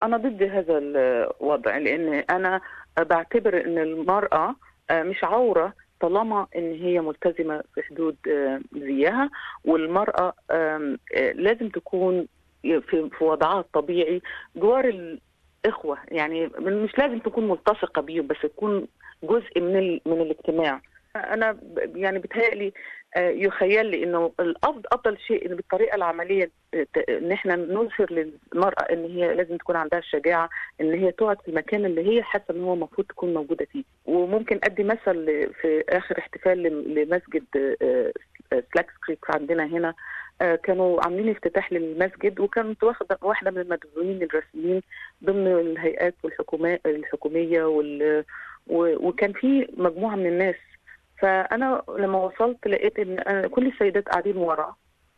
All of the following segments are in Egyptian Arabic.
انا ضد هذا الوضع لان انا بعتبر ان المراه مش عوره طالما ان هي ملتزمه في حدود زيها والمراه لازم تكون في وضعها الطبيعي جوار الاخوه يعني مش لازم تكون ملتصقه بيهم بس تكون جزء من من الاجتماع انا يعني بتهيألي يخيل لي انه الافضل افضل شيء انه بالطريقه العمليه ان احنا نظهر للمراه ان هي لازم تكون عندها الشجاعه ان هي تقعد في المكان اللي هي حاسه ان هو المفروض تكون موجوده فيه وممكن ادي مثل في اخر احتفال لمسجد سلاكس كريك عندنا هنا كانوا عاملين افتتاح للمسجد وكانت واحده واحده من المدعوين الرسميين ضمن الهيئات والحكومات الحكوميه وال وكان في مجموعه من الناس فانا لما وصلت لقيت ان كل السيدات قاعدين ورا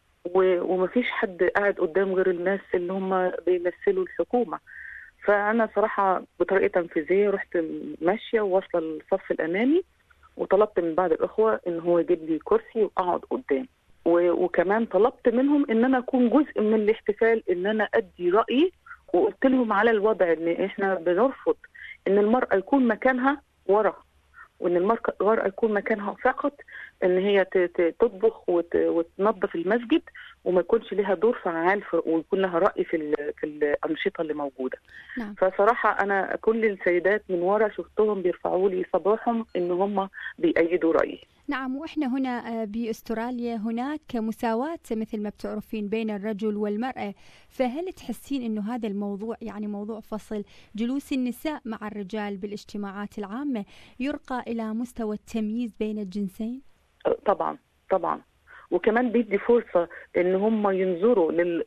ومفيش حد قاعد قدام غير الناس اللي هم بيمثلوا الحكومه فانا صراحه بطريقه تنفيذيه رحت ماشيه وواصله الصف الامامي وطلبت من بعض الاخوه ان هو يجيب لي كرسي واقعد قدام وكمان طلبت منهم ان انا اكون جزء من الاحتفال ان انا ادي رايي وقلت لهم على الوضع ان احنا بنرفض ان المراه يكون مكانها ورا وان المرأة يكون مكانها فقط ان هي تطبخ وتنظف المسجد وما يكونش لها دور فعال ويكون لها راي في في الانشطه اللي موجوده. نعم. فصراحه انا كل السيدات من ورا شفتهم بيرفعوا لي صباحهم ان هم بيأيدوا رايي. نعم واحنا هنا باستراليا هناك مساواة مثل ما بتعرفين بين الرجل والمرأة فهل تحسين انه هذا الموضوع يعني موضوع فصل جلوس النساء مع الرجال بالاجتماعات العامة يرقى الى مستوى التمييز بين الجنسين؟ طبعا طبعا وكمان بيدي فرصه ان هم ينظروا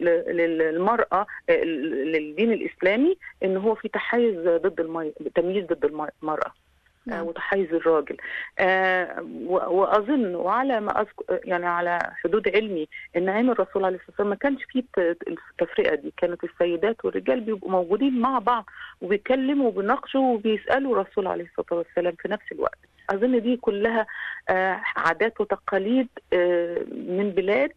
للمراه للدين الاسلامي ان هو في تحيز ضد المي... تمييز ضد المراه نعم. وتحيز الراجل آه واظن وعلى ما أذكر يعني على حدود علمي ان ايام الرسول عليه الصلاه والسلام ما كانش فيه التفرقه دي كانت السيدات والرجال بيبقوا موجودين مع بعض وبيتكلموا وبيناقشوا وبيسالوا الرسول عليه الصلاه والسلام في نفس الوقت اظن دي كلها آه عادات وتقاليد آه من بلاد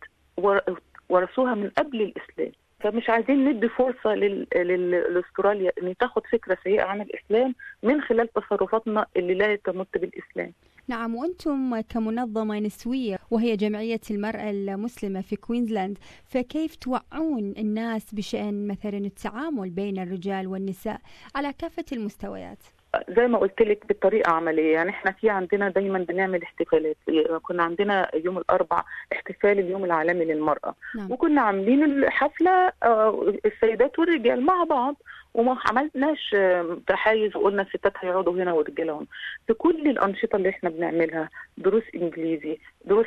ورثوها من قبل الاسلام فمش عايزين ندي فرصة لاستراليا ان تاخد فكرة سيئة عن الاسلام من خلال تصرفاتنا اللي لا تمت بالاسلام نعم وأنتم كمنظمة نسوية وهي جمعية المرأة المسلمة في كوينزلاند فكيف توعون الناس بشأن مثلا التعامل بين الرجال والنساء على كافة المستويات؟ زي ما قلت لك بطريقه عمليه يعني احنا في عندنا دايما بنعمل احتفالات كنا عندنا يوم الاربع احتفال اليوم العالمي للمراه نعم. وكنا عاملين الحفله السيدات والرجال مع بعض وما عملناش تحيز وقلنا الستات هيقعدوا هنا والرجاله هنا في كل الانشطه اللي احنا بنعملها دروس انجليزي دروس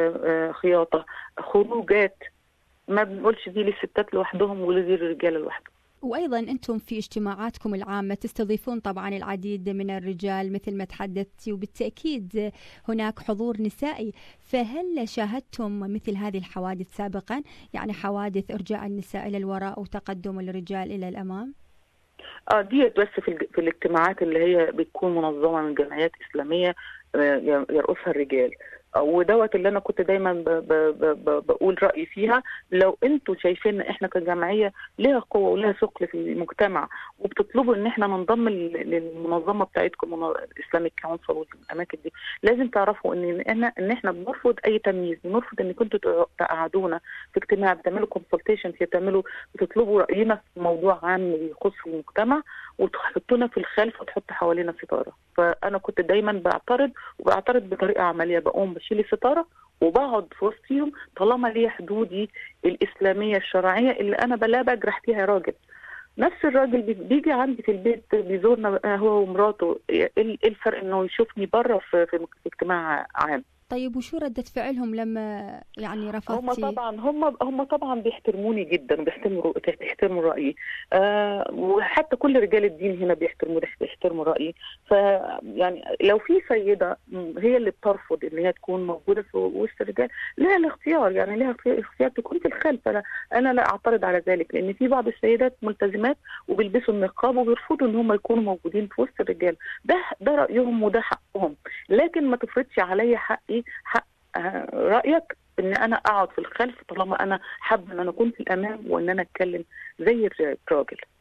خياطه خروجات ما بنقولش دي للستات لوحدهم ودي للرجاله لوحدهم وايضا انتم في اجتماعاتكم العامه تستضيفون طبعا العديد من الرجال مثل ما تحدثتي وبالتاكيد هناك حضور نسائي فهل شاهدتم مثل هذه الحوادث سابقا يعني حوادث ارجاع النساء الى الوراء وتقدم الرجال الى الامام اه ديت بس في, في الاجتماعات اللي هي بتكون منظمه من جمعيات اسلاميه يرقصها الرجال ودوت اللي انا كنت دايما ب ب ب بقول رايي فيها لو انتوا شايفين احنا كجمعيه ليها قوه ولها ثقل في المجتمع وبتطلبوا ان احنا ننضم للمنظمه بتاعتكم الاسلاميك كونسل والاماكن دي لازم تعرفوا ان احنا ان احنا بنرفض اي تمييز بنرفض ان كنتوا تقعدونا في اجتماع بتعملوا كونسلتيشن بتعملوا بتطلبوا راينا في موضوع عام يخص المجتمع وتحطونا في الخلف وتحط حوالينا ستاره فانا كنت دايما بعترض وبعترض بطريقه عمليه بقوم بشيل الستاره وبقعد في وسطهم طالما ليا حدودي الاسلاميه الشرعيه اللي انا بلا بجرح فيها راجل نفس الراجل بيجي عندي في البيت بيزورنا هو ومراته ايه الفرق انه يشوفني بره في, في اجتماع عام طيب وشو ردة فعلهم لما يعني رفضتي؟ هم طبعا هم هم طبعا بيحترموني جدا بيحترموا بيحترموا رايي آه وحتى كل رجال الدين هنا بيحترموا بيحترموا رايي ف يعني لو في سيده هي اللي بترفض ان هي تكون موجوده في وسط الرجال لها الاختيار يعني لها اختيار تكون في الخلف انا انا لا اعترض على ذلك لان في بعض السيدات ملتزمات وبيلبسوا النقاب وبيرفضوا ان هم يكونوا موجودين في وسط الرجال ده ده رايهم وده حقهم لكن ما تفرضش عليا حقي حق رايك ان انا اقعد في الخلف طالما انا حابه ان انا اكون في الامام وان انا اتكلم زي الراجل